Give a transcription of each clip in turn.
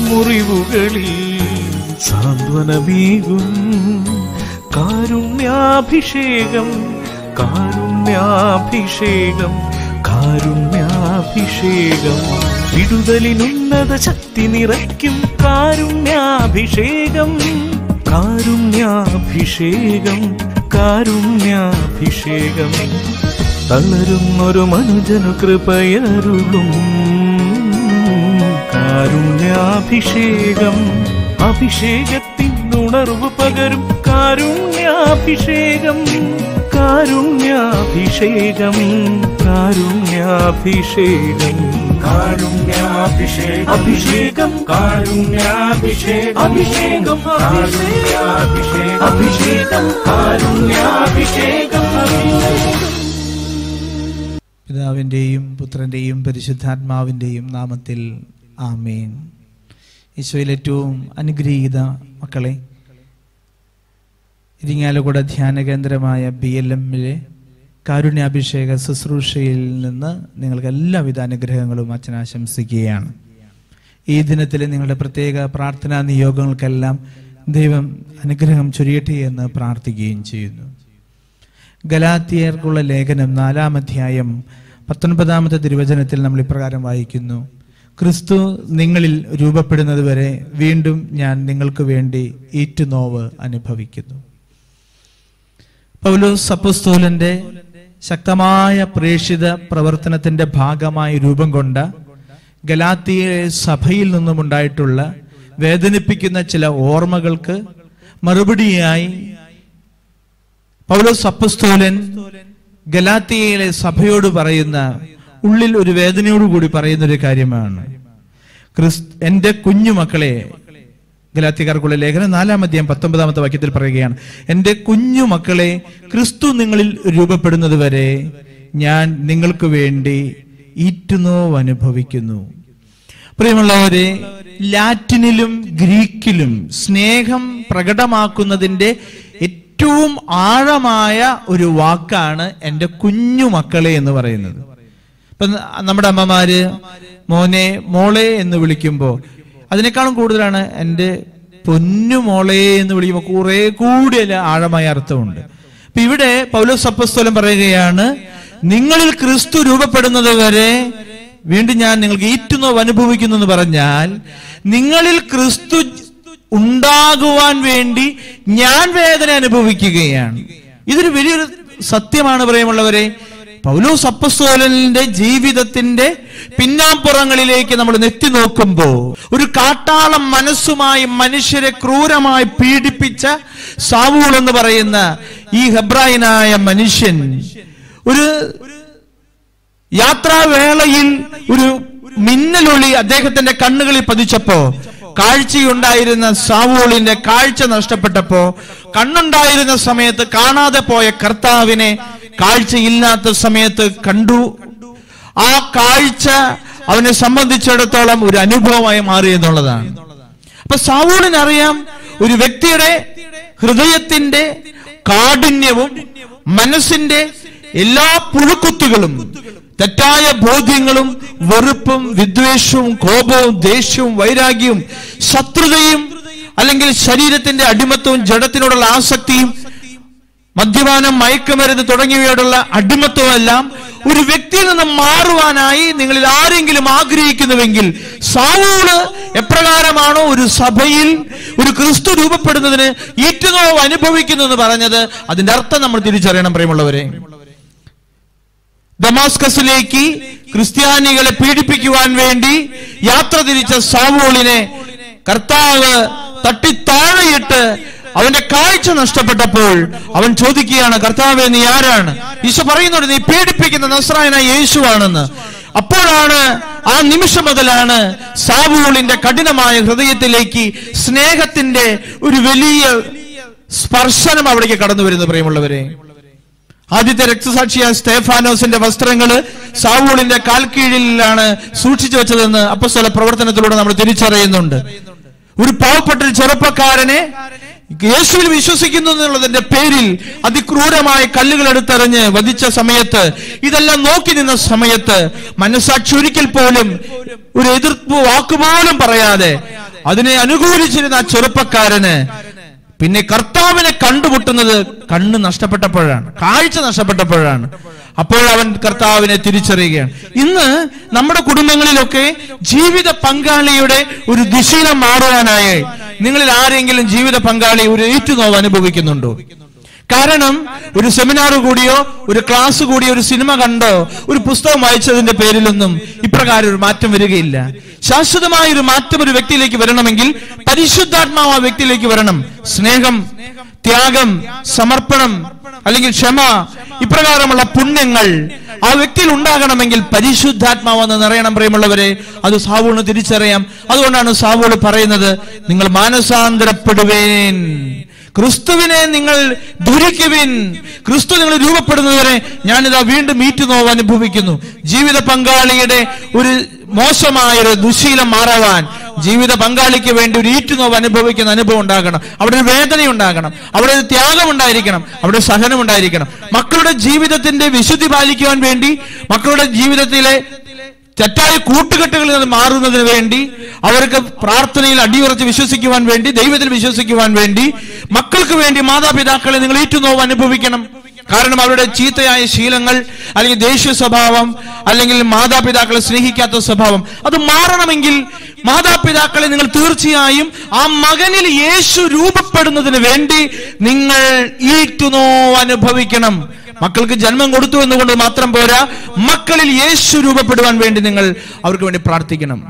മുറിവുകളിൽ സാന്ത്വനമേകും കാരുണ്യാഭിഷേകം കാരുണ്യാഭിഷേകം കാരുണ്യാഭിഷേകം വിടുതലിനുന്നത ശക്തി നിറയ്ക്കും കാരുണ്യാഭിഷേകം കാരുണ്യാഭിഷേകം കാരുണ്യാഭിഷേകം തളരുന്നൊരു മനുജനു കൃപയരുളും കാരുണ്യാഭിഷേകം അഭിഷേകത്തിൻ ഉണർവ് പകരും കാരുണ്യാഭിഷേകം കാരുണ്യാഭിഷേകം കാരുണ്യാഭിഷേകം കാരുണ്യാഭിഷേകം അഭിഷേകം കാരുണ്യാഭിഷേകം അഭിഷേകം കാരുണ്യാഭിഷേകം അഭിഷേകം കാരുണ്യാഭിഷേകം പിതാവിൻ്റെയും പുത്രൻ്റെയും പരിശുദ്ധാത്മാവിൻ്റെയും നാമത്തിൽ ആമേൻ ഈശോയിൽ ഏറ്റവും അനുഗ്രഹീത മക്കളെ ഇരിങ്ങാലക്കുട ധ്യാന കേന്ദ്രമായ ബി എൽ എമ്മിലെ കാരുണ്യാഭിഷേക ശുശ്രൂഷയിൽ നിന്ന് നിങ്ങൾക്ക് എല്ലാവിധ അനുഗ്രഹങ്ങളും അച്ഛൻ ആശംസിക്കുകയാണ് ഈ ദിനത്തിലെ നിങ്ങളുടെ പ്രത്യേക പ്രാർത്ഥനാ നിയോഗങ്ങൾക്കെല്ലാം ദൈവം അനുഗ്രഹം ചൊരിയട്ടെ എന്ന് പ്രാർത്ഥിക്കുകയും ചെയ്യുന്നു ഗലാത്തിയർക്കുള്ള ലേഖനം നാലാം അധ്യായം പത്തൊൻപതാമത്തെ തിരുവചനത്തിൽ നമ്മൾ ഇപ്രകാരം വായിക്കുന്നു ക്രിസ്തു നിങ്ങളിൽ രൂപപ്പെടുന്നത് വരെ വീണ്ടും ഞാൻ നിങ്ങൾക്ക് വേണ്ടി ഈറ്റുനോവ് അനുഭവിക്കുന്നു പൗലോസ് അപ്പസ്തോലന്റെ ശക്തമായ പ്രേക്ഷിത പ്രവർത്തനത്തിന്റെ ഭാഗമായി രൂപം കൊണ്ട ഗലാത്തിയ സഭയിൽ നിന്നുമുണ്ടായിട്ടുള്ള വേദനിപ്പിക്കുന്ന ചില ഓർമ്മകൾക്ക് മറുപടിയായി പൗലോസ് അപ്പസ്തോലൻ ഗലാത്തിയയിലെ സഭയോട് പറയുന്ന ഉള്ളിൽ ഒരു വേദനയോടുകൂടി പറയുന്ന ഒരു കാര്യമാണ് ക്രിസ് എന്റെ കുഞ്ഞുമക്കളെ ഗലാത്തിക്കാർക്കുള്ള ലേഖനം നാലാം അധ്യായം പത്തൊമ്പതാമത്തെ വാക്യത്തിൽ പറയുകയാണ് എന്റെ കുഞ്ഞുമക്കളെ ക്രിസ്തു നിങ്ങളിൽ രൂപപ്പെടുന്നത് വരെ ഞാൻ നിങ്ങൾക്ക് വേണ്ടി ഈറ്റുനോവ് അനുഭവിക്കുന്നു പ്രിയമുള്ളവരെ ലാറ്റിനിലും ഗ്രീക്കിലും സ്നേഹം പ്രകടമാക്കുന്നതിന്റെ ഏറ്റവും ആഴമായ ഒരു വാക്കാണ് എൻ്റെ കുഞ്ഞു മക്കളെ എന്ന് പറയുന്നത് ഇപ്പൊ നമ്മുടെ അമ്മമാര് മോനെ മോളെ എന്ന് വിളിക്കുമ്പോൾ അതിനേക്കാളും കൂടുതലാണ് എൻ്റെ പൊന്നു മോളെ എന്ന് വിളിക്കുമ്പോൾ കുറെ കൂടി അതിൽ ആഴമായ അർത്ഥമുണ്ട് അപ്പൊ ഇവിടെ പൗലോസ് അപ്പസ്തോലൻ പറയുകയാണ് നിങ്ങളിൽ ക്രിസ്തു രൂപപ്പെടുന്നത് വരെ വീണ്ടും ഞാൻ നിങ്ങൾക്ക് ഈറ്റുന്നോ അനുഭവിക്കുന്നു എന്ന് പറഞ്ഞാൽ നിങ്ങളിൽ ക്രിസ്തു ഉണ്ടാകുവാൻ വേണ്ടി ഞാൻ വേദന അനുഭവിക്കുകയാണ് ഇതൊരു വലിയൊരു സത്യമാണ് പ്രിയമുള്ളവരെ പൗലോസ് അപ്പസ്തോലന്റെ ജീവിതത്തിന്റെ പിന്നാമ്പുറങ്ങളിലേക്ക് നമ്മൾ നെത്തി നോക്കുമ്പോൾ ഒരു കാട്ടാളം മനസ്സുമായി മനുഷ്യരെ ക്രൂരമായി പീഡിപ്പിച്ച സാവൂൾ എന്ന് പറയുന്ന ഈ ഹെബ്രായനായ മനുഷ്യൻ ഒരു യാത്രാവേളയിൽ ഒരു മിന്നലൊളി അദ്ദേഹത്തിന്റെ കണ്ണുകളിൽ പതിച്ചപ്പോ കാഴ്ചയുണ്ടായിരുന്ന സാവൂളിന്റെ കാഴ്ച നഷ്ടപ്പെട്ടപ്പോ കണ്ണുണ്ടായിരുന്ന സമയത്ത് കാണാതെ പോയ കർത്താവിനെ കാഴ്ചയില്ലാത്ത സമയത്ത് കണ്ടു ആ കാഴ്ച അവനെ സംബന്ധിച്ചിടത്തോളം ഒരു അനുഭവമായി മാറി എന്നുള്ളതാണ് അപ്പൊ സാവൂളിനറിയാം ഒരു വ്യക്തിയുടെ ഹൃദയത്തിന്റെ കാഠിന്യവും മനസ്സിന്റെ എല്ലാ പുഴുക്കുത്തുകളും തെറ്റായ ബോധ്യങ്ങളും വെറുപ്പും വിദ്വേഷവും കോപവും ദേഷ്യവും വൈരാഗ്യവും ശത്രുതയും അല്ലെങ്കിൽ ശരീരത്തിന്റെ അടിമത്വവും ജഡത്തിനോടുള്ള ആസക്തിയും മദ്യപാനം മയക്കുമരുന്ന് തുടങ്ങിയവയോടുള്ള അടിമത്വമെല്ലാം ഒരു വ്യക്തിയിൽ നിന്ന് മാറുവാനായി നിങ്ങളിൽ ആരെങ്കിലും ആഗ്രഹിക്കുന്നുവെങ്കിൽ സാവൂള് എപ്രകാരമാണോ ഒരു സഭയിൽ ഒരു ക്രിസ്തു രൂപപ്പെടുന്നതിന് ഈറ്റുനോവ് അനുഭവിക്കുന്നു എന്ന് പറഞ്ഞത് അതിന്റെ അർത്ഥം നമ്മൾ തിരിച്ചറിയണം പ്രിയമുള്ളവരെ ദമാസ്കസിലേക്ക് ക്രിസ്ത്യാനികളെ പീഡിപ്പിക്കുവാൻ വേണ്ടി യാത്ര തിരിച്ച സാവൂളിനെ കർത്താവ് തട്ടിത്താഴെയിട്ട് അവന്റെ കാഴ്ച നഷ്ടപ്പെട്ടപ്പോൾ അവൻ ചോദിക്കുകയാണ് കർത്താവെ നീ ആരാണ് ഈശോ പറയുന്നുണ്ട് നീ പീഡിപ്പിക്കുന്ന നസ്രായനായ യേശുവാണെന്ന് അപ്പോഴാണ് ആ നിമിഷം മുതലാണ് സാവൂളിന്റെ കഠിനമായ ഹൃദയത്തിലേക്ക് സ്നേഹത്തിന്റെ ഒരു വലിയ സ്പർശനം അവിടേക്ക് കടന്നു വരുന്നു പ്രിയമുള്ളവരെ ആദ്യത്തെ രക്തസാക്ഷിയായ സ്റ്റേഫാനോസിന്റെ വസ്ത്രങ്ങള് സാവൂളിന്റെ കാൽക്കീഴിലാണ് സൂക്ഷിച്ചു വെച്ചതെന്ന് അപ്പസ്വല പ്രവർത്തനത്തിലൂടെ നമ്മൾ തിരിച്ചറിയുന്നുണ്ട് ഒരു പാവപ്പെട്ട ഒരു ചെറുപ്പക്കാരനെ യേശുവിൽ വിശ്വസിക്കുന്നു എന്നുള്ളതിന്റെ പേരിൽ അതിക്രൂരമായ കല്ലുകൾ എടുത്തെറിഞ്ഞ് വധിച്ച സമയത്ത് ഇതെല്ലാം നോക്കി നിന്ന സമയത്ത് മനസാക്ഷി ഒരിക്കൽ പോലും ഒരു എതിർപ്പ് വാക്കുപോലും പറയാതെ അതിനെ അനുകൂലിച്ചിരുന്ന ആ ചെറുപ്പക്കാരന് പിന്നെ കർത്താവിനെ കണ്ടുമുട്ടുന്നത് കണ്ണ് നഷ്ടപ്പെട്ടപ്പോഴാണ് കാഴ്ച നഷ്ടപ്പെട്ടപ്പോഴാണ് അപ്പോൾ അവൻ കർത്താവിനെ തിരിച്ചറിയുകയാണ് ഇന്ന് നമ്മുടെ കുടുംബങ്ങളിലൊക്കെ ജീവിത പങ്കാളിയുടെ ഒരു ദിശീലം മാറുവാനായി നിങ്ങളിൽ ആരെങ്കിലും ജീവിത പങ്കാളി ഒരു ഏറ്റുനോവ് അനുഭവിക്കുന്നുണ്ടോ കാരണം ഒരു സെമിനാർ കൂടിയോ ഒരു ക്ലാസ് കൂടിയോ ഒരു സിനിമ കണ്ടോ ഒരു പുസ്തകം വായിച്ചതിന്റെ പേരിലൊന്നും ഇപ്രകാരം ഒരു മാറ്റം വരികയില്ല ശാശ്വതമായ ഒരു മാറ്റം ഒരു വ്യക്തിയിലേക്ക് വരണമെങ്കിൽ പരിശുദ്ധാത്മാവ് ആ വ്യക്തിയിലേക്ക് വരണം സ്നേഹം ത്യാഗം സമർപ്പണം അല്ലെങ്കിൽ ക്ഷമ ഇപ്രകാരമുള്ള പുണ്യങ്ങൾ ആ വ്യക്തിയിൽ ഉണ്ടാകണമെങ്കിൽ പരിശുദ്ധാത്മാവ് എന്ന് നിറയണം പ്രിയമുള്ളവരെ അത് സാവൂളിന് തിരിച്ചറിയാം അതുകൊണ്ടാണ് സാവൂള് പറയുന്നത് നിങ്ങൾ മാനസാന്തരപ്പെടുവേൻ ക്രിസ്തുവിനെ നിങ്ങൾ ധരിക്കുവിൻ ക്രിസ്തു നിങ്ങൾ രൂപപ്പെടുന്നവരെ ഞാനിതാ വീണ്ടും മീറ്റു നോവ് അനുഭവിക്കുന്നു ജീവിത പങ്കാളിയുടെ ഒരു മോശമായ ഒരു ദുശീലം മാറാൻ ജീവിത പങ്കാളിക്ക് വേണ്ടി ഒരു ഈറ്റുനോവ് അനുഭവിക്കുന്ന അനുഭവം ഉണ്ടാകണം അവിടെ ഒരു വേദന ഉണ്ടാകണം അവിടെ ഒരു ത്യാഗം ഉണ്ടായിരിക്കണം അവിടെ ഒരു സഹനം ഉണ്ടായിരിക്കണം മക്കളുടെ ജീവിതത്തിന്റെ വിശുദ്ധി പാലിക്കുവാൻ വേണ്ടി മക്കളുടെ ജീവിതത്തിലെ തെറ്റായ കൂട്ടുകെട്ടുകളിൽ നിന്ന് മാറുന്നതിന് വേണ്ടി അവർക്ക് പ്രാർത്ഥനയിൽ അടിയുറച്ച് വിശ്വസിക്കുവാൻ വേണ്ടി ദൈവത്തിൽ വിശ്വസിക്കുവാൻ വേണ്ടി മക്കൾക്ക് വേണ്ടി മാതാപിതാക്കളെ നിങ്ങൾ ഏറ്റുനോവ് അനുഭവിക്കണം കാരണം അവരുടെ ചീത്തയായ ശീലങ്ങൾ അല്ലെങ്കിൽ ദേഷ്യ സ്വഭാവം അല്ലെങ്കിൽ മാതാപിതാക്കളെ സ്നേഹിക്കാത്ത സ്വഭാവം അത് മാറണമെങ്കിൽ മാതാപിതാക്കളെ നിങ്ങൾ തീർച്ചയായും ആ മകനിൽ യേശു രൂപപ്പെടുന്നതിന് വേണ്ടി നിങ്ങൾ ഈറ്റുനോവ് അനുഭവിക്കണം മക്കൾക്ക് ജന്മം കൊടുത്തു എന്നുകൊണ്ട് മാത്രം പോരാ മക്കളിൽ യേശു രൂപപ്പെടുവാൻ വേണ്ടി നിങ്ങൾ അവർക്ക് വേണ്ടി പ്രാർത്ഥിക്കണം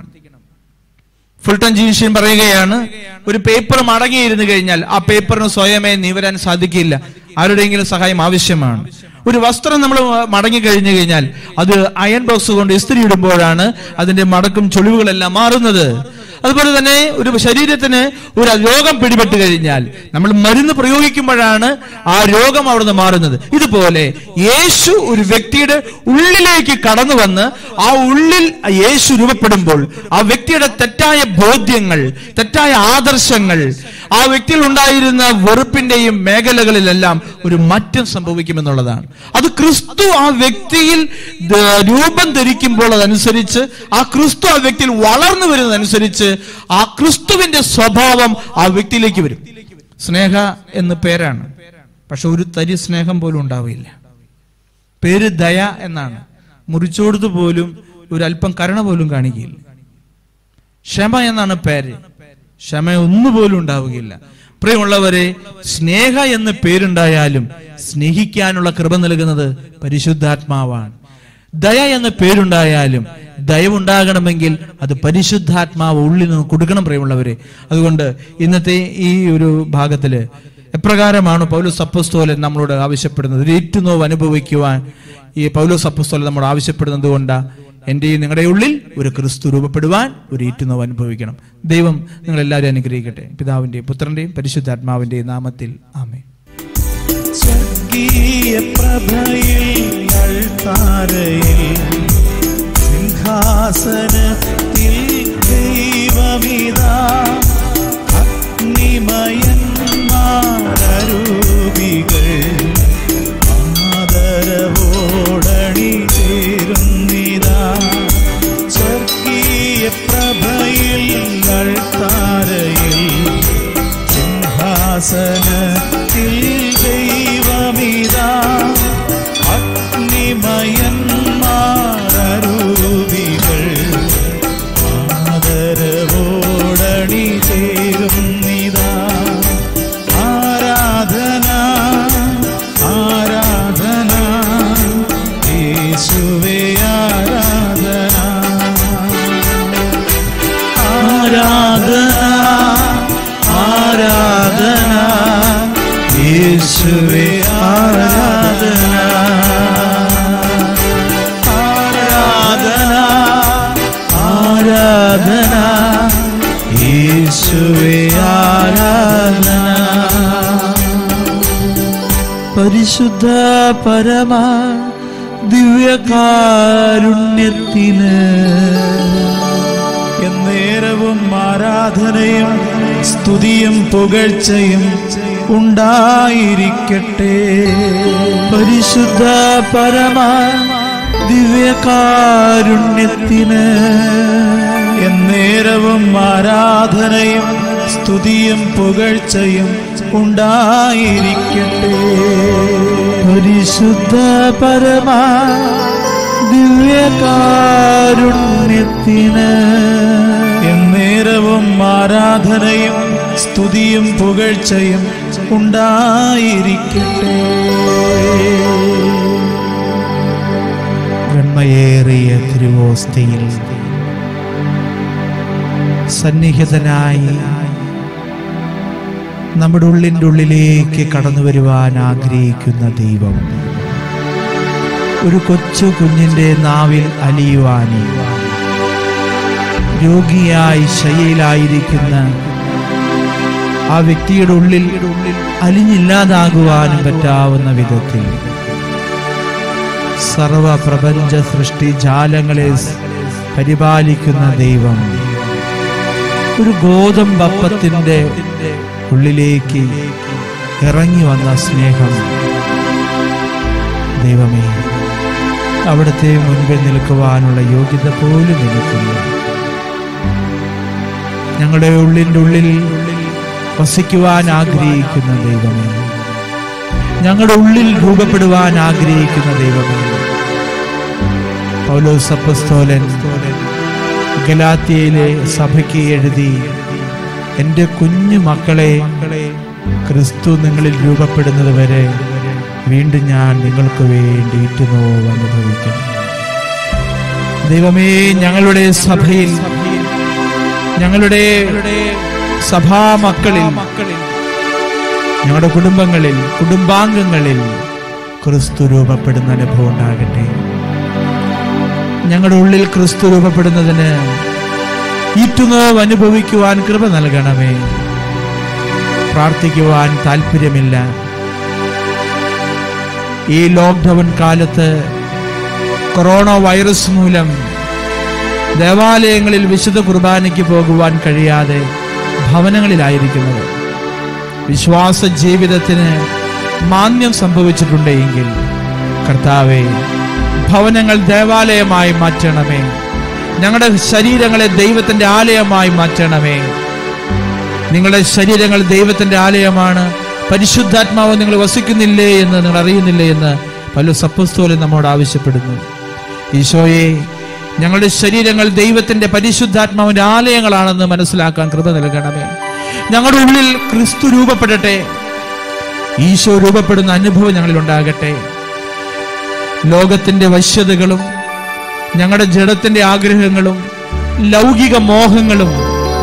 ഫുൾട്ടൺ ജീൻഷ്യൻ പറയുകയാണ് ഒരു പേപ്പർ മടങ്ങിയിരുന്നു കഴിഞ്ഞാൽ ആ പേപ്പറിന് സ്വയമേ നിവരാൻ സാധിക്കില്ല ആരുടെയെങ്കിലും സഹായം ആവശ്യമാണ് ഒരു വസ്ത്രം നമ്മൾ മടങ്ങി കഴിഞ്ഞു കഴിഞ്ഞാൽ അത് അയൺ ബോക്സ് കൊണ്ട് ഇസ്തിരി ഇടുമ്പോഴാണ് അതിന്റെ മടക്കും ചുളിവുകളെല്ലാം മാറുന്നത് അതുപോലെ തന്നെ ഒരു ശരീരത്തിന് ഒരു രോഗം പിടിപെട്ട് കഴിഞ്ഞാൽ നമ്മൾ മരുന്ന് പ്രയോഗിക്കുമ്പോഴാണ് ആ രോഗം അവിടുന്ന് മാറുന്നത് ഇതുപോലെ യേശു ഒരു വ്യക്തിയുടെ ഉള്ളിലേക്ക് കടന്നു വന്ന് ആ ഉള്ളിൽ യേശു രൂപപ്പെടുമ്പോൾ ആ വ്യക്തിയുടെ തെറ്റായ ബോധ്യങ്ങൾ തെറ്റായ ആദർശങ്ങൾ ആ വ്യക്തിയിൽ ഉണ്ടായിരുന്ന വെറുപ്പിന്റെയും മേഖലകളിലെല്ലാം ഒരു മാറ്റം സംഭവിക്കുമെന്നുള്ളതാണ് അത് ക്രിസ്തു ആ വ്യക്തിയിൽ ദ- രൂപം ധരിക്കുമ്പോൾ അതനുസരിച്ച് ആ ക്രിസ്തു ആ വ്യക്തിയിൽ വളർന്നു വരുന്നതനുസരിച്ച് ആ ക്രിസ്തുവിന്റെ സ്വഭാവം ആ വ്യക്തിയിലേക്ക് വരും സ്നേഹ എന്ന് പേരാണ് പക്ഷെ ഒരു തരി സ്നേഹം പോലും ഉണ്ടാവില്ല പേര് ദയ എന്നാണ് മുറിച്ചോടുത്ത് പോലും ഒരു അല്പം കരുണ പോലും കാണിക്കുകയില്ല ക്ഷമ എന്നാണ് പേര് ക്ഷമ ഒന്നുപോലും ഉണ്ടാവുകയില്ല പ്രിയമുള്ളവരെ സ്നേഹ എന്ന് പേരുണ്ടായാലും സ്നേഹിക്കാനുള്ള കൃപ നൽകുന്നത് പരിശുദ്ധാത്മാവാണ് ദയ എന്ന പേരുണ്ടായാലും ദയവുണ്ടാകണമെങ്കിൽ അത് പരിശുദ്ധാത്മാവ് ഉള്ളിൽ നിന്ന് കൊടുക്കണം പ്രിയമുള്ളവരെ അതുകൊണ്ട് ഇന്നത്തെ ഈ ഒരു ഭാഗത്തില് എപ്രകാരമാണ് പൗലോസ് അപ്പസ്തോലൻ നമ്മളോട് ആവശ്യപ്പെടുന്നത് ഒരു ഏറ്റുനോവ് അനുഭവിക്കുവാൻ ഈ പൗലോസ് അപ്പസ്തോലൻ നമ്മോട് ആവശ്യപ്പെടുന്നത് കൊണ്ടാ എന്റെയും നിങ്ങളുടെ ഉള്ളിൽ ഒരു ക്രിസ്തു രൂപപ്പെടുവാൻ ഒരു ഏറ്റുനോവ് അനുഭവിക്കണം ദൈവം നിങ്ങൾ എല്ലാവരും അനുഗ്രഹിക്കട്ടെ പിതാവിന്റെയും പുത്രന്റെയും പരിശുദ്ധാത്മാവിന്റെയും നാമത്തിൽ ആമേ സ്വർഗീയ പ്രഭയിൽ അൾത്താരയിൽ സിംഹാസനത്തിൽ ദൈവമിതാ അഗ്നിമയന്മാരൂപികൾ ആദരവോടണി ചേരുന്നിതാ സ്വർഗീയ പ്രഭയിൽ അൾത്താരയിൽ സിംഹാസനത്തിൽ ദൈവമിതാ അഗ്നിമയന്മാരൂപികൾ ആദരവോടണി ചേരുന്നിതാ ആരാധന ആരാധന യേശുവേ ആരാധന ആരാധന ആരാധന യേശുവേ ആരാധന ആരാധന ആരാധന യേശുവേ ആരാധന പരിശുദ്ധ പരമ ദിവ്യകാരുണ്യത്തിന് എന്നേരവും ആരാധനയും സ്തുതിയും പുകഴ്ചയും ഉണ്ടായിരിക്കട്ടെ പരിശുദ്ധ പരമ ദിവ്യകാരുണ്യത്തിന് എന്നേരവും ആരാധനയും സ്തുതിയും പുകഴ്ചയും ഉണ്ടായിരിക്കട്ടെ പരിശുദ്ധ പരമാ ദിവ്യകാരുണ്യത്തിന് എന്നേരവും ആരാധനയും സ്തുതിയും പുകഴ്ചയും ഉണ്ടായിരിക്കട്ടെ വെണ്മയേറിയ തിരുവോസ്തയിൽ സന്നിഹിതനായി നമ്മുടെ ഉള്ളിൻ്റെ ഉള്ളിലേക്ക് കടന്നു വരുവാൻ ആഗ്രഹിക്കുന്ന ദൈവം ഒരു കൊച്ചു കുഞ്ഞിൻ്റെ നാവിൽ അലിയുവാനും രോഗിയായി ശയ്യയിലായിരിക്കുന്ന ആ വ്യക്തിയുടെ ഉള്ളിൽ അലിഞ്ഞില്ലാതാകുവാനും പറ്റാവുന്ന വിധത്തിൽ സർവ പ്രപഞ്ച സൃഷ്ടി ജാലങ്ങളെ സ് പരിപാലിക്കുന്ന ദൈവം ഒരു ഗോതമ്പപ്പത്തിന്റെ ഉള്ളിലേക്ക് ഇറങ്ങി വന്ന സ്നേഹം ദൈവമേ അവിടുത്തെ മുൻപിൽ നിൽക്കുവാനുള്ള യോഗ്യത പോലും എനിക്കില്ല ഞങ്ങളുടെ ഉള്ളിൻ്റെ ഉള്ളിൽ വസിക്കുവാൻ ആഗ്രഹിക്കുന്ന ദൈവമേ ഞങ്ങളുടെ ഉള്ളിൽ രൂപപ്പെടുവാൻ ആഗ്രഹിക്കുന്ന ദൈവമേ പൗലോസ് അപ്പസ്തോലൻ ഗലാത്തിയയിലെ സഭയ്ക്ക് എഴുതി എൻ്റെ കുഞ്ഞു മക്കളെ ക്രിസ്തു നിങ്ങളിൽ രൂപപ്പെടുന്നത് വരെ വീണ്ടും ഞാൻ നിങ്ങൾക്ക് വേണ്ടി ഇറ്റുനോവ് അനുഭവിക്കണം ദൈവമേ ഞങ്ങളുടെ സഭയിൽ ഞങ്ങളുടെ സഭാ മക്കളിൽ ഞങ്ങളുടെ കുടുംബങ്ങളിൽ കുടുംബാംഗങ്ങളിൽ ക്രിസ്തു രൂപപ്പെടുന്ന അനുഭവം ഉണ്ടാകട്ടെ ഞങ്ങളുടെ ഉള്ളിൽ ക്രിസ്തു രൂപപ്പെടുന്നതിന് ഈറ്റുനോവ് അനുഭവിക്കുവാൻ കൃപ നൽകണമേ പ്രാർത്ഥിക്കുവാൻ താല്പര്യമില്ല ഈ ലോക്ക്ഡൗൺ കാലത്ത് കൊറോണ വൈറസ് മൂലം ദേവാലയങ്ങളിൽ വിശുദ്ധ കുർബാനയ്ക്ക് പോകുവാൻ കഴിയാതെ ഭവനങ്ങളിലായിരിക്കുന്നത് വിശ്വാസ ജീവിതത്തിന് മാന്യം സംഭവിച്ചിട്ടുണ്ടെങ്കിൽ കർത്താവെ ഭവനങ്ങൾ ദേവാലയമായി മാറ്റണമേ ഞങ്ങളുടെ ശരീരങ്ങളെ ദൈവത്തിന്റെ ആലയമായി മാറ്റണമേ നിങ്ങളുടെ ശരീരങ്ങൾ ദൈവത്തിന്റെ ആലയമാണ് പരിശുദ്ധാത്മാവ് നിങ്ങൾ വസിക്കുന്നില്ലേ എന്ന് നിങ്ങൾ അറിയുന്നില്ലേ എന്ന് പല സപ്പസ്തോലും നമ്മോട് ആവശ്യപ്പെടുന്നു ഈശോയെ ഞങ്ങളുടെ ശരീരങ്ങൾ ദൈവത്തിന്റെ പരിശുദ്ധാത്മാവിന്റെ ആലയങ്ങളാണെന്ന് മനസ്സിലാക്കാൻ കൃപ നൽകണമേ ഞങ്ങളുടെ ഉള്ളിൽ ക്രിസ്തു രൂപപ്പെടട്ടെ ഈശോ രൂപപ്പെടുന്ന അനുഭവം ഞങ്ങളിൽ ഉണ്ടാകട്ടെ ലോകത്തിന്റെ വശ്യതകളും ഞങ്ങളുടെ ജഡത്തിന്റെ ആഗ്രഹങ്ങളും ലൗകിക മോഹങ്ങളും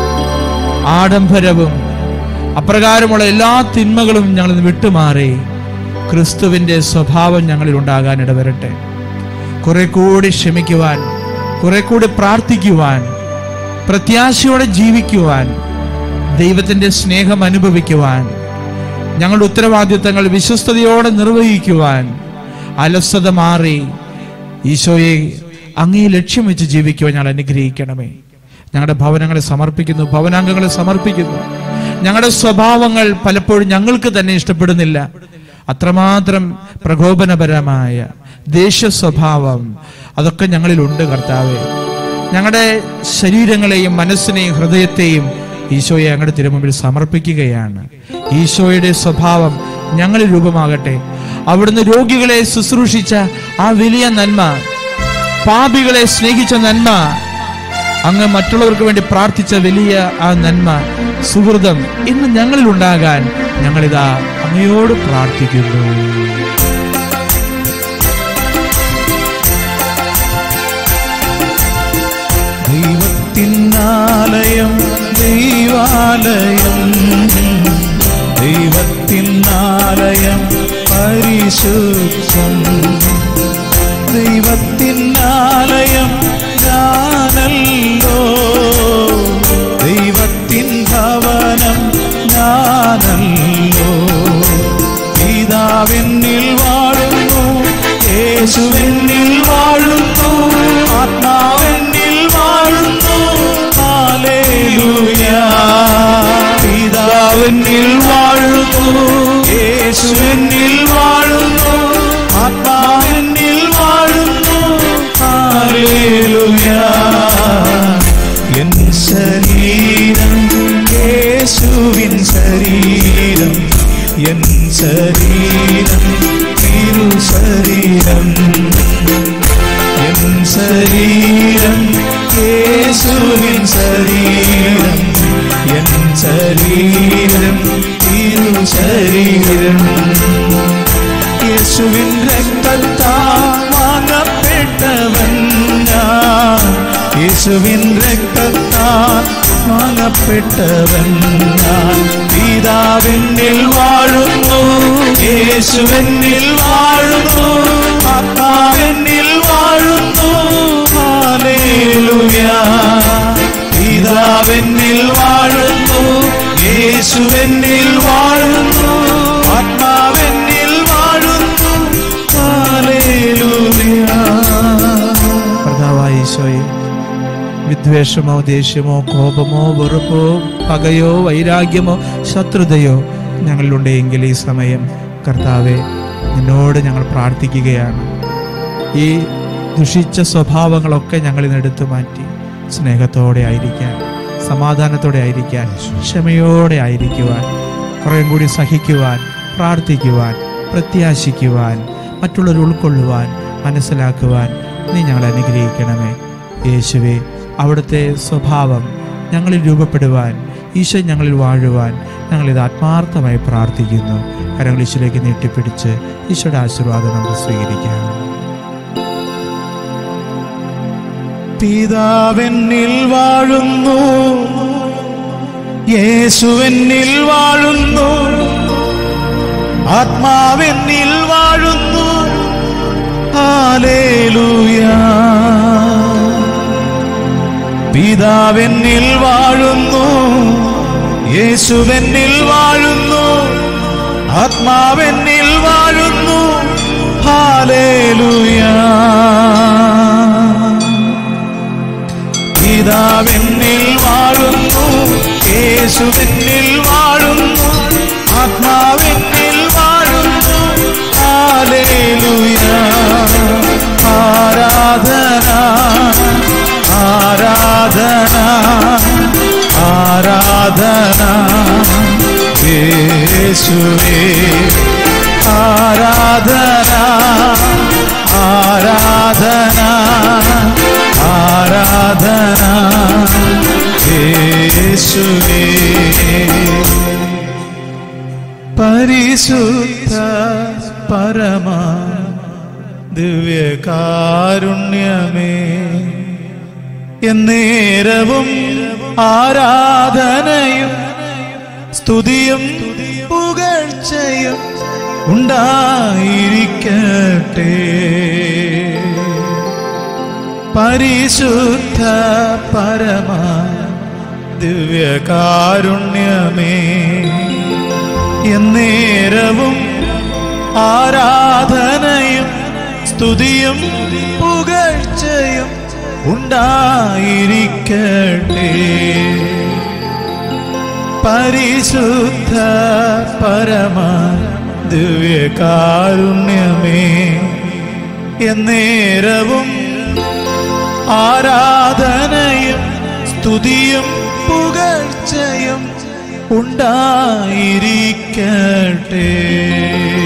ആഡംബരവും അപ്രകാരമുള്ള എല്ലാ തിന്മകളും ഞങ്ങളിൽ വിട്ടുമാറി ക്രിസ്തുവിന്റെ സ്വഭാവം ഞങ്ങളിൽ ഉണ്ടാകാൻ ഇടവരട്ടെ കുറെ കൂടി ക്ഷമിക്കുവാൻ കുറെ കൂടി പ്രാർത്ഥിക്കുവാൻ പ്രത്യാശയോടെ ജീവിക്കുവാൻ ദൈവത്തിന്റെ സ്നേഹം അനുഭവിക്കുവാൻ ഞങ്ങളുടെ ഉത്തരവാദിത്തങ്ങൾ വിശ്വസ്തയോടെ നിർവഹിക്കുവാൻ അലസത മാറി ഈശോയെ അങ്ങേ ലക്ഷ്യം വെച്ച് ജീവിക്കുവാൻ ഞങ്ങൾ അനുഗ്രഹിക്കണമേ ഞങ്ങളുടെ ഭവനങ്ങളെ സമർപ്പിക്കുന്നു ഭവനാംഗങ്ങളെ സമർപ്പിക്കുന്നു ഞങ്ങളുടെ സ്വഭാവങ്ങൾ പലപ്പോഴും ഞങ്ങൾക്ക് തന്നെ ഇഷ്ടപ്പെടുന്നില്ല അത്രമാത്രം പ്രകോപനപരമായ ദേഷ്യ സ്വഭാവം അതൊക്കെ ഞങ്ങളിലുണ്ട് കർത്താവെ ഞങ്ങളുടെ ശരീരങ്ങളെയും മനസ്സിനെയും ഹൃദയത്തെയും ഈശോയെ ഞങ്ങളുടെ തിരുമുമ്പിൽ സമർപ്പിക്കുകയാണ് ഈശോയുടെ സ്വഭാവം ഞങ്ങളിൽ രൂപമാകട്ടെ അവിടുന്ന് രോഗികളെ ശുശ്രൂഷിച്ച ആ വലിയ നന്മ പാപികളെ സ്നേഹിച്ച നന്മ അങ്ങ് മറ്റുള്ളവർക്ക് വേണ്ടി പ്രാർത്ഥിച്ച വലിയ ആ നന്മ സുഹൃതം ഇന്ന് ഞങ്ങളിൽ ഉണ്ടാകാൻ ഞങ്ങളിതാ അങ്ങയോട് പ്രാർത്ഥിക്കുന്നു ദൈവത്തിനാലയം ദൈവാലയം ദൈവത്തിനാലയം പരിശുദ്ധം ദൈവത്തിനാലയം ഞാനല്ലോ ദൈവത്തിൻ ഭവനം ഞാനല്ലോ പിതാവെന്നിൽ വാഴുന്നു യേശുവെന്നിൽ വാഴുന്നു ആത്മാവെന്നിൽ വാഴുന്നു ഹാലേലൂയ പിതാവെന്നിൽ വാഴുന്നു യേശുവെന്നിൽ വാഴുന്നു ആത്മാവെന്നിൽ വാഴുന്നു ഹാലേലൂയ എൻ ശരീരം യേശു യേശുവിൻ ശരീരം എൻ ശരീരം തിരു ശരീരം എൻ ശരീരം യേശുവിൻ ശരീരം എൻ ശരീരം തിരു ശരീരം യേശുവിൻ രക്തത്താൽ വാങ്ങപ്പെട്ടവൻ ഞാൻ യേശുവിൻ രക്തത്താൽ വാങ്ങപ്പെട്ടവൻ ഞാൻ പിതാവിന്നിൽ വാഴുന്നു യേശുവെന്നിൽ വാഴുന്നു ആത്മാവെന്നിൽ വാഴുന്നു ഹാലേലുയ പിതാവെന്നിൽ വാഴുന്നു യേശുവെന്നിൽ വാഴുന്നു ആത്മാവെന്നിൽ വാഴുന്നു ഹാലേലുയ കർത്താവായ ഈശോയെ വിദ്വേഷമോ ദേഷ്യമോ കോപമോ വെറുപ്പോ പകയോ വൈരാഗ്യമോ ശത്രുതയോ ഞങ്ങളിലുണ്ടെങ്കിൽ ഈ സമയം കർത്താവെ നിന്നോട് ഞങ്ങൾ പ്രാർത്ഥിക്കുകയാണ് ഈ ദുഷിച്ച സ്വഭാവങ്ങളൊക്കെ ഞങ്ങളിൽ നിന്ന് എടുത്തു മാറ്റി സ്നേഹത്തോടെ ആയിരിക്കാൻ സമാധാനത്തോടെ ആയിരിക്കാൻ ക്ഷമയോടെ ആയിരിക്കുവാൻ കുറേ കൂടി സഹിക്കുവാൻ പ്രാർത്ഥിക്കുവാൻ പ്രത്യാശിക്കുവാൻ മറ്റുള്ളവർ ഉൾക്കൊള്ളുവാൻ മനസ്സിലാക്കുവാൻ നീ ഞങ്ങളെ അനുഗ്രഹിക്കണമേ യേശുവെ അവിടുത്തെ സ്വഭാവം ഞങ്ങളിൽ രൂപപ്പെടുവാൻ ഈശോ ഞങ്ങളിൽ വാഴുവാൻ ഞങ്ങളിത് ആത്മാർത്ഥമായി പ്രാർത്ഥിക്കുന്നു കരങ്ങൾ ഈശോയിലേക്ക് നീട്ടിപ്പിടിച്ച് ഈശോയുടെ ആശീർവാദം നമുക്ക് സ്വീകരിക്കാം പിതാവെന്നിൽ വാഴുന്നു യേശുവെന്നിൽ വാഴുന്നു ആത്മാവെന്നിൽ വാഴുന്നു ഹാലേലൂയ പിതാവെന്നിൽ വാഴുന്നു യേശുവെന്നിൽ വാഴുന്നു ആത്മാവെന്നിൽ വാഴുന്നു ഹാലേലൂയ പിതാവെന്നിൽ വാഴുന്നു യേശുവെന്നിൽ വാഴുന്നു ആത്മാവെന്നിൽ വാഴുന്നു ഹാലേലൂയ ആരാധന ആരാധന ആരാധന യേശുവേ ആരാധന ആരാധന ആരാധന യേശുവേ പരിശുദ്ധ പരമ ദിവ്യകാരുണ്യമേ എന്നേരവും ആരാധനയും സ്തുതിയും പുകഴ്ചയും ഉണ്ടായിരിക്കട്ടെ പരിശുദ്ധ പരമ ദിവ്യകാരുണ്യമേ എന്നേരവും ആരാധനയും സ്തുതിയും പുകഴ്ചയും ഉണ്ടായിരിക്കട്ടെ പരിശുദ്ധ പരമ ദിവ്യകാരുണ്യമേ എന്നേരവും ആരാധനയും സ്തുതിയും പുകഴ്ചയും ഉണ്ടായിരിക്കട്ടെ